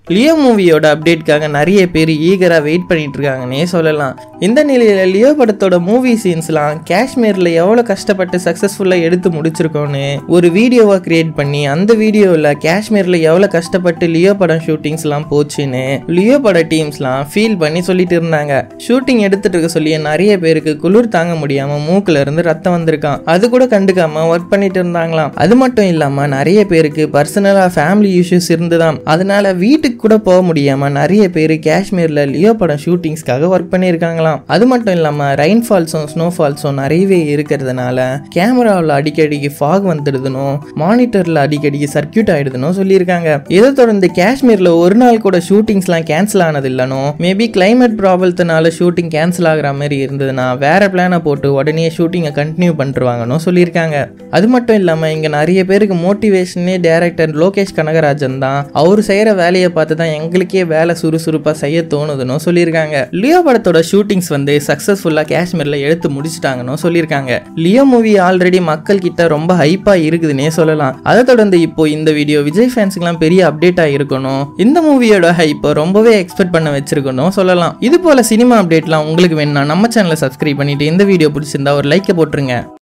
Leo மூவியோட அப்டேட்காக நிறைய பேர் ஈகரா வெயிட் பண்ணிட்டு இருக்காங்கன்னே சொல்லலாம் இந்த நிலையில லியோ படத்தோட மூவி சீன்ஸ்லாம் காஷ்மீர்ல எவ்வளவு கஷ்டப்பட்டு சக்சஸ்ஃபுல்லா எடுத்து முடிச்சிருக்கோன்னு ஒரு வீடியோவா கிரியேட் பண்ணி அந்த வீடியோவில் காஷ்மீர்ல எவ்வளவு கஷ்டப்பட்டு லியோ படம் ஷூட்டிங்ஸ்லாம் போச்சுன்னு லியோ பட டீம்ஸ்லாம் ஃபீல் பண்ணி சொல்லிட்டு இருந்தாங்க ஷூட்டிங் எடுத்துட்டு இருக்க சொல்லி நிறைய பேருக்கு குளிர் தாங்க முடியாம மூக்குல இருந்து ரத்தம் வந்திருக்கான் அது கூட கண்டுக்காம ஒர்க் பண்ணிட்டு இருந்தாங்களாம் அது மட்டும் இல்லாம நிறைய பேருக்கு பர்சனலா ஃபேமிலி இஷ்யூஸ் இருந்துதான் அதனால வீட்டுக்கு கூட போக முடியாம நிறைய பேர் காஷ்மீர்ல லியோ படம் ஷூட்டிங்ஸ்க்காக ஒர்க் பண்ணியிருக்காங்களாம் அது மட்டும் இல்லாம ரெயின் ஃபால்ஸும் ஸ்னோ ஃபால்ஸும் நிறையவே இருக்கிறதுனால கேமராவில் அடிக்கடிக்கு ஃபாக் வந்துடுதுனும் மானிட்டர்ல அடிக்கடிக்கு சர்க்கியூட் ஆயிடுதுன்னு சொல்லியிருக்காங்க இதை தொடர்ந்து காஷ்மீர்ல ஒரு நாள் கூட ஷூட்டிங்ஸ்லாம் கேன்சல் ஆனது இல்லைனோ மேபி கிளைமேட் ப்ராப்ளத்தினால ஷூட்டிங் கேன்சல் ஆகுற மாதிரி இருந்ததுன்னா வேற பிளானை போட்டு உடனே ஷூட்டிங்கை கண்டினியூ பண்ணிருவாங்கன்னு சொல்லியிருக்காங்க அது மட்டும் இல்லாமல் இங்கே நிறைய பேருக்கு மோட்டிவேஷனே டேரக்டர் லோகேஷ் கனகராஜன் தான் அவர் செய்கிற வேலையை பார்த்து தான் எங்களுக்கே வேலை சுறுசுறுப்பாக செய்ய தோணுதுன்னு சொல்லியிருக்காங்க லியோ படத்தோட ஷூட்டிங்ஸ் வந்து சக்ஸஸ்ஃபுல்லாக காஷ்மீரில் எடுத்து முடிச்சிட்டாங்கன்னு சொல்லியிருக்காங்க லியோ மூவி ஆல்ரெடி மக்கள் கிட்ட ரொம்ப ஹைப்பாக இருக்குதுன்னே சொல்லலாம் அதை தொடர்ந்து இப்போ இந்த வீடியோ விஜய் ஃபேன்ஸுக்குலாம் பெரிய அப்டேட்டாக இருக்கணும் இந்த மூவியோட ஹைப்பை ரொம்பவே எக்ஸ்பெக்ட் பண்ண வச்சிருக்கணும் சொல்லலாம் இது போல சினிமா அப்டேட்லாம் உங்களுக்கு வேணும்னா நம்ம சேனலை சப்ஸ்கிரைப் பண்ணிட்டு இந்த வீடியோ பிடிச்சிருந்தா ஒரு லைக்கை போட்டுருங்க